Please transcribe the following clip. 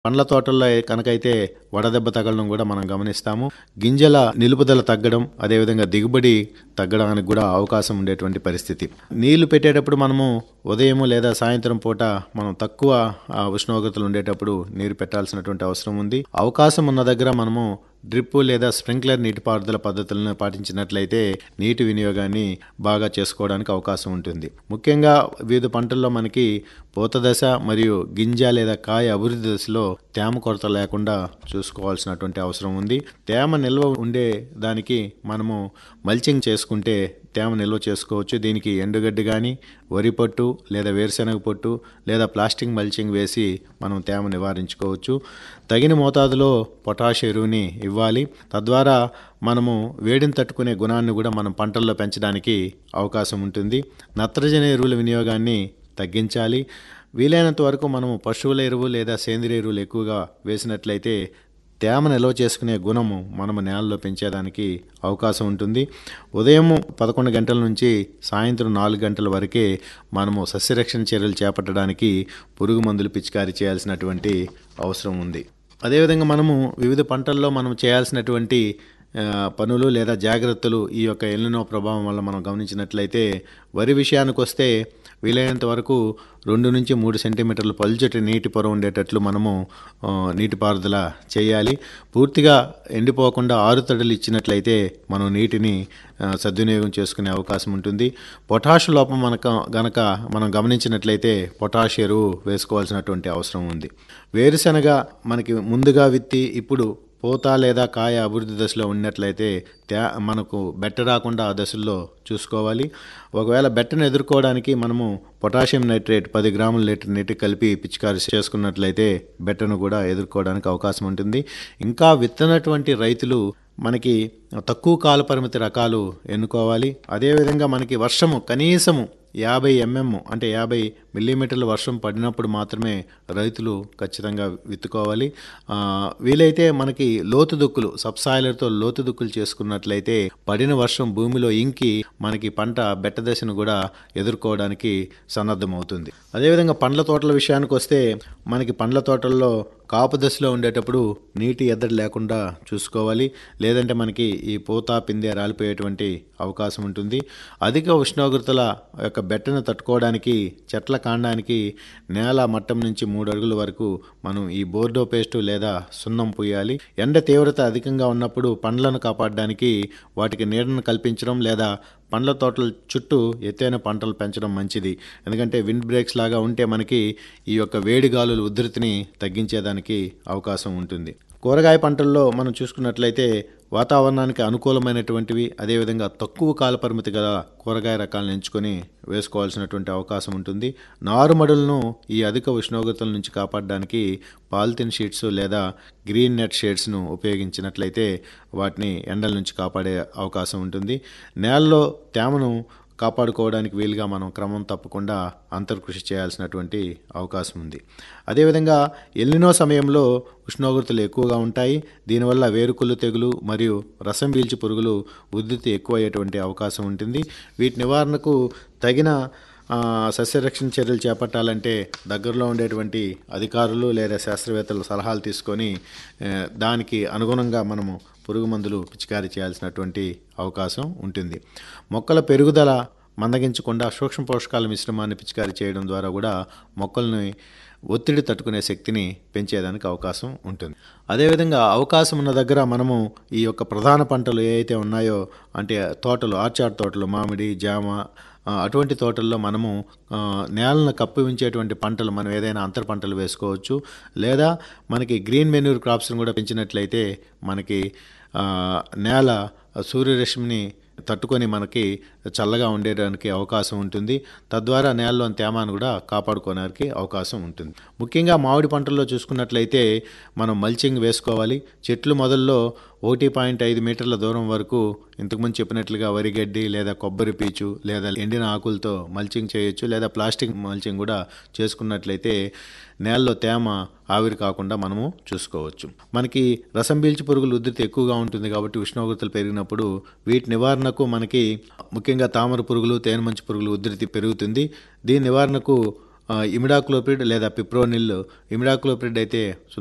పండ్ల తోటల్లో కనుకైతే వడదెబ్బ తగలడం కూడా మనం గమనిస్తాము గింజల నిలుపుదల తగ్గడం అదేవిధంగా దిగుబడి తగ్గడానికి కూడా అవకాశం ఉండేటువంటి పరిస్థితి నీళ్లు పెట్టేటప్పుడు మనము ఉదయం లేదా సాయంత్రం పూట మనం తక్కువ ఆ, ఉష్ణోగ్రతలు ఉండేటప్పుడు నీరు పెట్టాల్సినటువంటి అవసరం ఉంది అవకాశం ఉన్న దగ్గర మనము డ్రిప్ లేదా స్ప్రింక్లర్ నీటిపారుదల పద్ధతులను పాటించినట్లయితే నీటి వినియోగాన్ని బాగా చేసుకోవడానికి అవకాశం ఉంటుంది ముఖ్యంగా వివిధ పంటల్లో మనకి పూత దశ మరియు గింజ లేదా కాయ అభివృద్ధి దశలో తేమ కొరత లేకుండా చూసుకోవాల్సినటువంటి అవసరం ఉంది తేమ నిల్వ ఉండే దానికి మనము మల్చింగ్ చేసుకుంటే తేమ నిల్వ చేసుకోవచ్చు దీనికి ఎండుగడ్డి కానీ వరి పొట్టు లేదా వేరుశనగ పొట్టు లేదా ప్లాస్టిక్ మల్చింగ్ వేసి మనం తేమ నివారించుకోవచ్చు తగిన మోతాదులో పొటాష్ ఎరువుని ఇవ్వాలి తద్వారా మనము వేడిని తట్టుకునే గుణాన్ని కూడా మనం పంటల్లో పెంచడానికి అవకాశం ఉంటుంది నత్రజని ఎరువుల వినియోగాన్ని తగ్గించాలి వీలైనంత వరకు మనము పశువుల ఎరువు లేదా సేంద్రియ ఎరువులు ఎక్కువగా వేసినట్లయితే తేమ నిల్వ చేసుకునే గుణము మనము నేలలో పెంచేదానికి అవకాశం ఉంటుంది ఉదయం పదకొండు గంటల నుంచి సాయంత్రం నాలుగు గంటల వరకే మనము సస్యరక్షణ చర్యలు చేపట్టడానికి పురుగు మందులు పిచికారీ చేయాల్సినటువంటి అవసరం ఉంది అదేవిధంగా మనము వివిధ పంటల్లో మనం చేయాల్సినటువంటి ఆ, పనులు లేదా జాగ్రత్తలు ఈ యొక్క ఎల్లినో ప్రభావం వల్ల మనం గమనించినట్లయితే వరి విషయానికి వస్తే వీలైనంత వరకు రెండు నుంచి మూడు సెంటీమీటర్ల పల్చటి నీటి పొర ఉండేటట్లు మనము ఆ, నీటిపారుదల చేయాలి పూర్తిగా ఎండిపోకుండా ఆరుతడులు ఇచ్చినట్లయితే మనం నీటిని ఆ, సద్వినియోగం చేసుకునే అవకాశం ఉంటుంది పొటాష్ లోపం మనకు గనక మనం గమనించినట్లయితే పొటాష్ ఎరువు వేసుకోవాల్సినటువంటి అవసరం ఉంది వేరుశనగ మనకి ముందుగా విత్తి ఇప్పుడు పూత లేదా కాయ అభివృద్ధి దశలో ఉన్నట్లయితే తే మనకు బెట్ట రాకుండా ఆ దశల్లో చూసుకోవాలి ఒకవేళ బెట్టను ఎదుర్కోవడానికి మనము పొటాషియం నైట్రేట్ పది గ్రాముల లీటర్ నీటి కలిపి పిచికారి చేసుకున్నట్లయితే బెట్టను కూడా ఎదుర్కోవడానికి అవకాశం ఉంటుంది ఇంకా విత్తనటువంటి రైతులు మనకి తక్కువ కాల పరిమితి రకాలు ఎన్నుకోవాలి అదేవిధంగా మనకి వర్షము కనీసము యాభై ఎంఎం అంటే యాభై మిల్లీమీటర్ల వర్షం పడినప్పుడు మాత్రమే రైతులు ఖచ్చితంగా విత్తుకోవాలి ఆ, వీలైతే మనకి లోతు దుక్కులు సబ్సాయిలర్తో లోతు దుక్కులు చేసుకున్నట్లయితే పడిన వర్షం భూమిలో ఇంకి మనకి పంట బెట్ట దశను కూడా ఎదుర్కోవడానికి సన్నద్ధమవుతుంది అదేవిధంగా పండ్ల తోటల విషయానికి వస్తే మనకి పండ్ల తోటల్లో కాపు దశలో ఉండేటప్పుడు నీటి ఎద్దడి లేకుండా చూసుకోవాలి లేదంటే మనకి ఈ పూత పిందె రాలిపోయేటువంటి అవకాశం ఉంటుంది అధిక ఉష్ణోగ్రతల యొక్క బెట్టను తట్టుకోవడానికి చెట్ల కాండానికి నేల మట్టం నుంచి మూడు అడుగుల వరకు మనం ఈ బోర్డో పేస్టు లేదా సున్నం పూయాలి ఎండ తీవ్రత అధికంగా ఉన్నప్పుడు పండ్లను కాపాడడానికి వాటికి నీడను కల్పించడం లేదా పండ్ల తోటల చుట్టూ ఎత్తైన పంటలు పెంచడం మంచిది ఎందుకంటే విండ్ బ్రేక్స్ లాగా ఉంటే మనకి ఈ యొక్క వేడి గాలుల ఉధృతిని తగ్గించేదానికి అవకాశం ఉంటుంది కూరగాయ పంటల్లో మనం చూసుకున్నట్లయితే వాతావరణానికి అనుకూలమైనటువంటివి అదేవిధంగా తక్కువ కాల పరిమితి గల కూరగాయ రకాలను ఎంచుకొని వేసుకోవాల్సినటువంటి అవకాశం ఉంటుంది నారుమడులను ఈ అధిక ఉష్ణోగ్రతల నుంచి కాపాడడానికి పాలిథిన్ షీట్స్ లేదా గ్రీన్ నెట్ షేడ్స్ను ఉపయోగించినట్లయితే వాటిని ఎండల నుంచి కాపాడే అవకాశం ఉంటుంది నేలలో తేమను కాపాడుకోవడానికి వీలుగా మనం క్రమం తప్పకుండా అంతర్కృషి చేయాల్సినటువంటి అవకాశం ఉంది అదేవిధంగా ఎల్లినో సమయంలో ఉష్ణోగ్రతలు ఎక్కువగా ఉంటాయి దీనివల్ల వేరుకుళ్ళు తెగులు మరియు రసం పీల్చి పురుగులు ఉధృతి ఎక్కువ అయ్యేటువంటి అవకాశం ఉంటుంది వీటి నివారణకు తగిన ఆ, సస్యరక్షణ చర్యలు చేపట్టాలంటే దగ్గరలో ఉండేటువంటి అధికారులు లేదా శాస్త్రవేత్తల సలహాలు తీసుకొని ఆ, దానికి అనుగుణంగా మనము పురుగు మందులు పిచికారీ చేయాల్సినటువంటి అవకాశం ఉంటుంది మొక్కల పెరుగుదల మందగించకుండా సూక్ష్మ పోషకాల మిశ్రమాన్ని పిచికారీ చేయడం ద్వారా కూడా మొక్కల్ని ఒత్తిడి తట్టుకునే శక్తిని పెంచేదానికి అవకాశం ఉంటుంది అదేవిధంగా అవకాశం ఉన్న దగ్గర మనము ఈ యొక్క ప్రధాన పంటలు ఏ అయితే ఉన్నాయో అంటే తోటలు ఆర్చాడ్ తోటలు మామిడి జామ ఆ, అటువంటి తోటల్లో మనము ఆ, నేలను కప్పివించేటువంటి పంటలు మనం ఏదైనా అంతర పంటలు వేసుకోవచ్చు లేదా మనకి గ్రీన్ మెన్యూర్ క్రాప్స్ని కూడా పెంచినట్లయితే మనకి ఆ, నేల సూర్యరశ్మిని తట్టుకొని మనకి చల్లగా ఉండేదానికి అవకాశం ఉంటుంది తద్వారా నేలలోని తేమాను కూడా కాపాడుకోవడానికి అవకాశం ఉంటుంది ముఖ్యంగా మామిడి పంటల్లో చూసుకున్నట్లయితే మనం మల్చింగ్ వేసుకోవాలి చెట్లు మొదల్లో ఒకటి పాయింట్ ఐదు మీటర్ల దూరం వరకు ఇంతకుముందు చెప్పినట్లుగా వరిగడ్డి లేదా కొబ్బరి పీచు లేదా ఎండిన ఆకులతో మల్చింగ్ చేయొచ్చు లేదా ప్లాస్టిక్ మల్చింగ్ కూడా చేసుకున్నట్లయితే నేలలో తేమ ఆవిరి కాకుండా మనము చూసుకోవచ్చు మనకి రసం పీల్చి పురుగులు ఉధృతి ఎక్కువగా ఉంటుంది కాబట్టి ఉష్ణోగ్రతలు పెరిగినప్పుడు వీటి నివారణకు మనకి ముఖ్యంగా తామర పురుగులు తేనెమంచు పురుగులు ఉధృతి పెరుగుతుంది దీని నివారణకు ఇమిడాక్లోపిడ్ లేదా పిప్రోనిల్ ఇమిడాక్లోపిడ్ అయితే